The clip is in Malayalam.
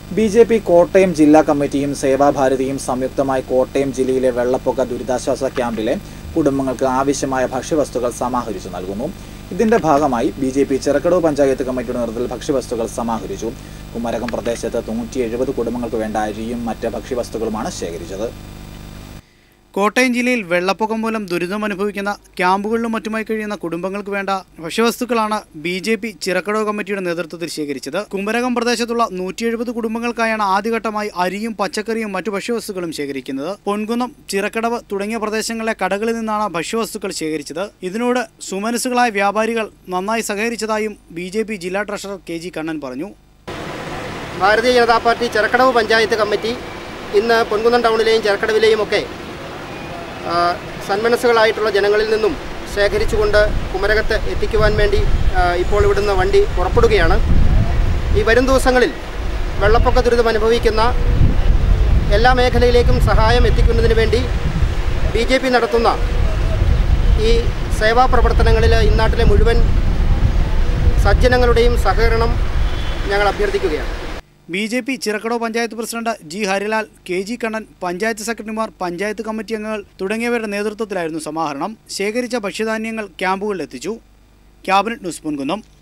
ബി ജെ പി കോട്ടയം ജില്ലാ കമ്മിറ്റിയും സേവാഭാരതിയും സംയുക്തമായി കോട്ടയം ജില്ലയിലെ വെള്ളപ്പൊക്ക ദുരിതാശ്വാസ ക്യാമ്പിലെ കുടുംബങ്ങൾക്ക് ആവശ്യമായ ഭക്ഷ്യവസ്തുക്കൾ സമാഹരിച്ചു നൽകുന്നു ഇതിന്റെ ഭാഗമായി B J P Chirakkadavu panchayat കമ്മിറ്റിയുടെ നേതൃത്വത്തിൽ ഭക്ഷ്യവസ്തുക്കൾ സമാഹരിച്ചു കുമരകം പ്രദേശത്ത് നൂറ്റി എഴുപത് കുടുംബങ്ങൾക്ക് വേണ്ട അരിയും മറ്റ് ഭക്ഷ്യവസ്തുക്കളുമാണ് ശേഖരിച്ചത് കോട്ടയം ജില്ലയിൽ വെള്ളപ്പൊക്കം മൂലം ദുരിതം അനുഭവിക്കുന്ന ക്യാമ്പുകളിലും മറ്റുമായി കഴിയുന്ന കുടുംബങ്ങൾക്ക് വേണ്ട ഭക്ഷ്യവസ്തുക്കളാണ് ബി ജെ പി ചിറക്കടവ് കമ്മിറ്റിയുടെ നേതൃത്വത്തിൽ ശേഖരിച്ചത് കുമരകം പ്രദേശത്തുള്ള നൂറ്റി എഴുപത് കുടുംബങ്ങൾക്കായാണ് ആദ്യഘട്ടമായി അരിയും പച്ചക്കറിയും മറ്റു ഭക്ഷ്യവസ്തുക്കളും ശേഖരിക്കുന്നത് പൊൻകുന്നം ചിറക്കടവ് തുടങ്ങിയ പ്രദേശങ്ങളിലെ കടകളിൽ നിന്നാണ് ഭക്ഷ്യവസ്തുക്കൾ ശേഖരിച്ചത് ഇതിനോട് സുമനസ്സുകളായ വ്യാപാരികൾ നന്നായി സഹകരിച്ചതായും ബി ജെ പി ജില്ലാ ട്രഷറർ കെ ജി കണ്ണൻ പറഞ്ഞു ഭാരതീയ ജനതാ പാർട്ടി ചെറക്കടവ് പഞ്ചായത്ത് കമ്മിറ്റി ഇന്ന് പൊൻകുന്നം ടൗണിലെയും ചെറക്കടവിലെയും ഒക്കെ ആ, സന്മനസ്സുകളായിട്ടുള്ള ജനങ്ങളിൽ നിന്നും ശേഖരിച്ചുകൊണ്ട് കുമരകത്ത് എത്തിക്കുവാൻ വേണ്ടി ആ, ഇപ്പോൾ ഇവിടുന്ന് വണ്ടി പുറപ്പെടുകയാണ് ഈ വരും ദിവസങ്ങളിൽ വെള്ളപ്പൊക്ക ദുരിതം അനുഭവിക്കുന്ന എല്ലാ മേഖലയിലേക്കും സഹായം എത്തിക്കുന്നതിന് വേണ്ടി ബി ജെ പി നടത്തുന്ന ഈ സേവാ പ്രവർത്തനങ്ങളിൽ ഇന്നാട്ടിലെ മുഴുവൻ സജ്ജനങ്ങളുടെയും സഹകരണം ഞങ്ങൾ അഭ്യർത്ഥിക്കുകയാണ് B J P Chirakkadavu panchayat president G Harilal K G Kannan panchayat സെക്രട്ടറിമാർ പഞ്ചായത്ത് കമ്മിറ്റി അംഗങ്ങൾ തുടങ്ങിയവരുടെ നേതൃത്വത്തിലായിരുന്നു സമാഹരണം ശേഖരിച്ച ഭക്ഷ്യധാന്യങ്ങൾ ക്യാമ്പുകളിൽ എത്തിച്ചു ക്യാബിനറ്റ് ന്യൂസ് പൊൻകുന്നം